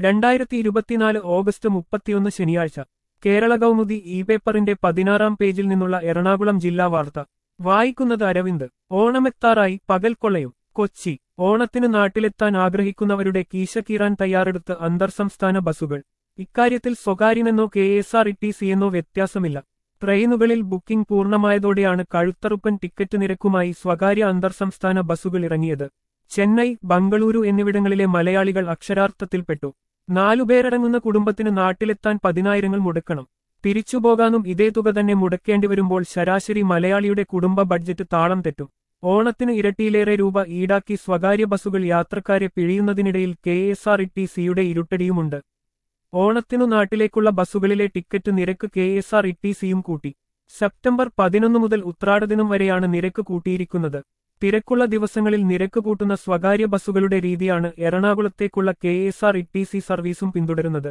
രണ്ടായിരത്തി ഇരുപത്തിനാല് ഓഗസ്റ്റ് മുപ്പത്തിയൊന്ന് ശനിയാഴ്ച കേരള കൗമുദി ഇ പേപ്പറിന്റെ പതിനാറാം പേജിൽ നിന്നുള്ള എറണാകുളം ജില്ലാ വാർത്ത വായിക്കുന്നത് അരവിന്ദ് ഓണമെത്താറായി പകൽക്കൊള്ളയും കൊച്ചി ഓണത്തിന് നാട്ടിലെത്താൻ ആഗ്രഹിക്കുന്നവരുടെ കീശ കീറാൻ തയ്യാറെടുത്ത് അന്തർസംസ്ഥാന ബസ്സുകൾ ഇക്കാര്യത്തിൽ സ്വകാര്യനെന്നോ കെ എസ് ആർ ഇ ടി സിയെന്നോ വ്യത്യാസമില്ല ട്രെയിനുകളിൽ ബുക്കിംഗ് പൂർണ്ണമായതോടെയാണ് കഴുത്തറുപ്പൻ ടിക്കറ്റ് നിരക്കുമായി സ്വകാര്യ അന്തർസംസ്ഥാന ബസ്സുകൾ ഇറങ്ങിയത് ചെന്നൈ ബംഗളൂരു എന്നിവിടങ്ങളിലെ മലയാളികൾ അക്ഷരാർത്ഥത്തിൽപ്പെട്ടു നാലുപേരടങ്ങുന്ന കുടുംബത്തിന് നാട്ടിലെത്താൻ പതിനായിരങ്ങൾ മുടക്കണം തിരിച്ചുപോകാനും ഇതേ തുക തന്നെ മുടക്കേണ്ടി വരുമ്പോൾ ശരാശരി മലയാളിയുടെ കുടുംബ ബഡ്ജറ്റ് താളം തെറ്റും ഓണത്തിന് ഇരട്ടിയിലേറെ രൂപ ഈടാക്കി സ്വകാര്യ ബസ്സുകൾ യാത്രക്കാരെ പിഴിയുന്നതിനിടയിൽ കെ എസ് ആർ ഇ ടി സിയുടെ ഇരുട്ടടിയുമുണ്ട് ഓണത്തിനു നാട്ടിലേക്കുള്ള ബസ്സുകളിലെ ടിക്കറ്റ് നിരക്ക് കെ എസ് ആർ ഇ ടി സിയും കൂട്ടി സെപ്റ്റംബർ പതിനൊന്ന് മുതൽ ഉത്രാടദിനം വരെയാണ് നിരക്ക് കൂട്ടിയിരിക്കുന്നത് തിരക്കുള്ള ദിവസങ്ങളിൽ നിരക്ക് കൂട്ടുന്ന സ്വകാര്യ ബസ്സുകളുടെ രീതിയാണ് എറണാകുളത്തേക്കുള്ള K S R T C സി സർവീസും പിന്തുടരുന്നത്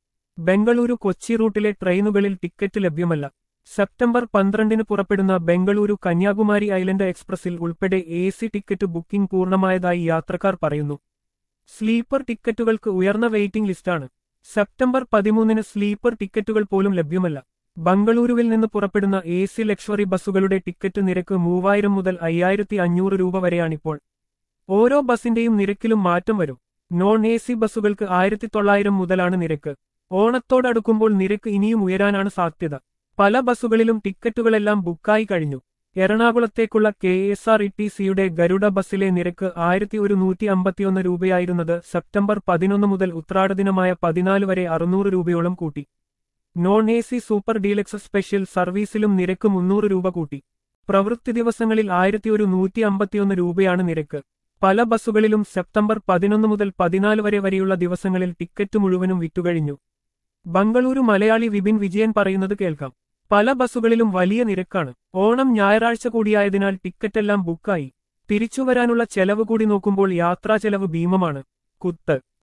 ബംഗളൂരു കൊച്ചി റൂട്ടിലെ ട്രെയിനുകളിൽ ടിക്കറ്റ് ലഭ്യമല്ല സെപ്റ്റംബർ പന്ത്രണ്ടിന് പുറപ്പെടുന്ന ബംഗളൂരു കന്യാകുമാരി ഐലൻഡ് എക്സ്പ്രസിൽ ഉൾപ്പെടെ എ സി ടിക്കറ്റ് ബുക്കിംഗ് പൂർണ്ണമായതായി യാത്രക്കാർ പറയുന്നു സ്ലീപ്പർ ടിക്കറ്റുകൾക്ക് ഉയർന്ന വെയിറ്റിംഗ് ലിസ്റ്റാണ് സെപ്റ്റംബർ പതിമൂന്നിന് സ്ലീപ്പർ ടിക്കറ്റുകൾ പോലും ലഭ്യമല്ല ബംഗളൂരുവിൽ നിന്ന് പുറപ്പെടുന്ന എ സി ലക്ഷറി ബസ്സുകളുടെ ടിക്കറ്റ് നിരക്ക് മൂവായിരം മുതൽ അയ്യായിരത്തി അഞ്ഞൂറ് രൂപ വരെയാണിപ്പോൾ ഓരോ ബസിന്റെയും നിരക്കിലും മാറ്റം വരും നോൺ എ സി ബസ്സുകൾക്ക് ആയിരത്തി തൊള്ളായിരം മുതലാണ് നിരക്ക് ഓണത്തോടടുക്കുമ്പോൾ നിരക്ക് ഇനിയും ഉയരാനാണ് സാധ്യത പല ബസ്സുകളിലും ടിക്കറ്റുകളെല്ലാം ബുക്കായി കഴിഞ്ഞു എറണാകുളത്തേക്കുള്ള കെ എസ് ആർ ഇ ടി സിയുടെ ഗരുഡ ബസ്സിലെ നിരക്ക് ആയിരത്തി ഒരു നൂറ്റി അമ്പത്തിയൊന്ന് രൂപയായിരുന്നത് സെപ്റ്റംബർ പതിനൊന്ന് മുതൽ ഉത്രാടദിനമായ പതിനാല് വരെ അറുന്നൂറ് രൂപയോളം കൂട്ടി non A C super deluxe special സർവീസിലും നിരക്ക് മുന്നൂറ് രൂപ കൂട്ടി പ്രവൃത്തി ദിവസങ്ങളിൽ ആയിരത്തി ഒരു നൂറ്റി അമ്പത്തിയൊന്ന് രൂപയാണ് നിരക്ക് പല ബസ്സുകളിലും സെപ്റ്റംബർ പതിനൊന്ന് മുതൽ പതിനാല് വരെ വരെയുള്ള ദിവസങ്ങളിൽ ടിക്കറ്റ് മുഴുവനും വിറ്റുകഴിഞ്ഞു ബംഗളൂരു മലയാളി വിപിൻ വിജയൻ പറയുന്നത് കേൾക്കാം പല ബസ്സുകളിലും വലിയ നിരക്കാണ് ഓണം ഞായറാഴ്ച കൂടിയായതിനാൽ ടിക്കറ്റെല്ലാം ബുക്കായി തിരിച്ചുവരാനുള്ള ചെലവ് കൂടി നോക്കുമ്പോൾ യാത്രാ ചെലവ് ഭീമമാണ് കുത്ത്